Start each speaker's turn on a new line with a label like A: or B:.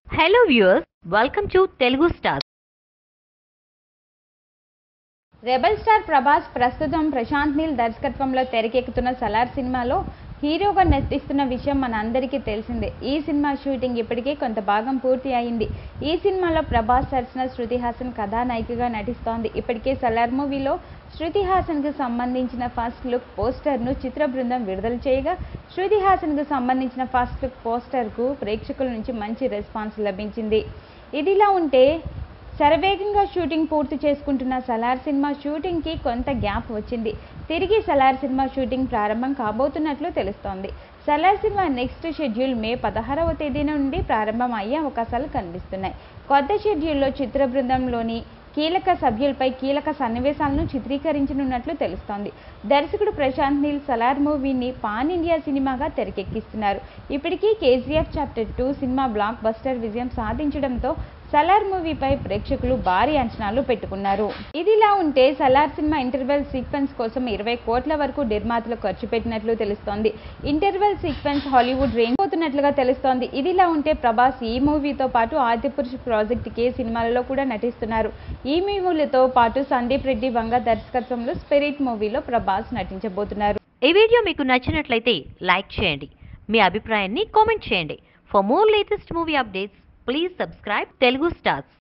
A: hello viewers welcome to Telugu star
B: rebel star Prabhas ప్రస్తుతం ప్రశాంత్ నీల్ దర్శకత్వంలో తెరకెక్కుతున్న సలార్ సినిమాలో హీరోగా నటిస్తున్న విషయం మన అందరికీ తెలిసిందే ఈ సినిమా షూటింగ్ ఇప్పటికే కొంత భాగం పూర్తి అయింది ఈ సినిమాలో ప్రభాస్ సరసన శృతి హాసన్ కథానాయికగా నటిస్తోంది ఇప్పటికే సలార్ మూవీలో శృతి హాసన్కు సంబంధించిన ఫస్ట్ లుక్ పోస్టర్ను చిత్ర బృందం విడుదల చేయగా శృతి హాసన్కు సంబంధించిన ఫస్ట్ లుక్ పోస్టర్కు ప్రేక్షకుల నుంచి మంచి రెస్పాన్స్ లభించింది ఇదిలా ఉంటే శరవేగంగా షూటింగ్ పూర్తి చేసుకుంటున్న సలార్ సినిమా షూటింగ్కి కొంత గ్యాప్ వచ్చింది తిరిగి సలార్ సినిమా షూటింగ్ ప్రారంభం కాబోతున్నట్లు తెలుస్తోంది సలార్ సినిమా నెక్స్ట్ షెడ్యూల్ మే పదహారవ తేదీ నుండి ప్రారంభం అయ్యే అవకాశాలు కనిపిస్తున్నాయి కొత్త షెడ్యూల్లో చిత్ర బృందంలోని కీలక సభ్యులపై కీలక సన్నివేశాలను చిత్రీకరించనున్నట్లు తెలుస్తోంది దర్శకుడు ప్రశాంత్ నీల్ సలార్ మూవీని పాన్ ఇండియా సినిమాగా తెరకెక్కిస్తున్నారు ఇప్పటికీ కేజీఎఫ్ చాప్టర్ టూ సినిమా బ్లాక్ బస్టర్ విజయం సాధించడంతో సలార్ మూవీపై ప్రేక్షకులు భారీ అంచనాలు పెట్టుకున్నారు ఇదిలా ఉంటే సలార్ సినిమా ఇంటర్వెల్ సీక్వెన్స్ కోసం ఇరవై కోట్ల వరకు నిర్మాతలు ఖర్చు పెట్టినట్లు తెలుస్తోంది ఇంటర్వెల్ సీక్వెన్స్ హాలీవుడ్ రేంజ్ పోతున్నట్లుగా తెలుస్తోంది ఇదిలా ఉంటే ప్రభాస్ ఈ మూవీతో పాటు ఆదిపురుష్ ప్రాజెక్ట్ కే సినిమాలలో కూడా నటిస్తున్నారు ఈ మూవీలతో పాటు సందీప్ రెడ్డి వంగ దర్శకత్వంలో స్పిరిట్ మూవీలో ప్రభాస్ నటించబోతున్నారు
A: ఈ వీడియో మీకు నచ్చినట్లయితే లైక్ చేయండి మీ అభిప్రాయాన్ని కామెంట్ చేయండి for more latest movie updates please subscribe Telugu stars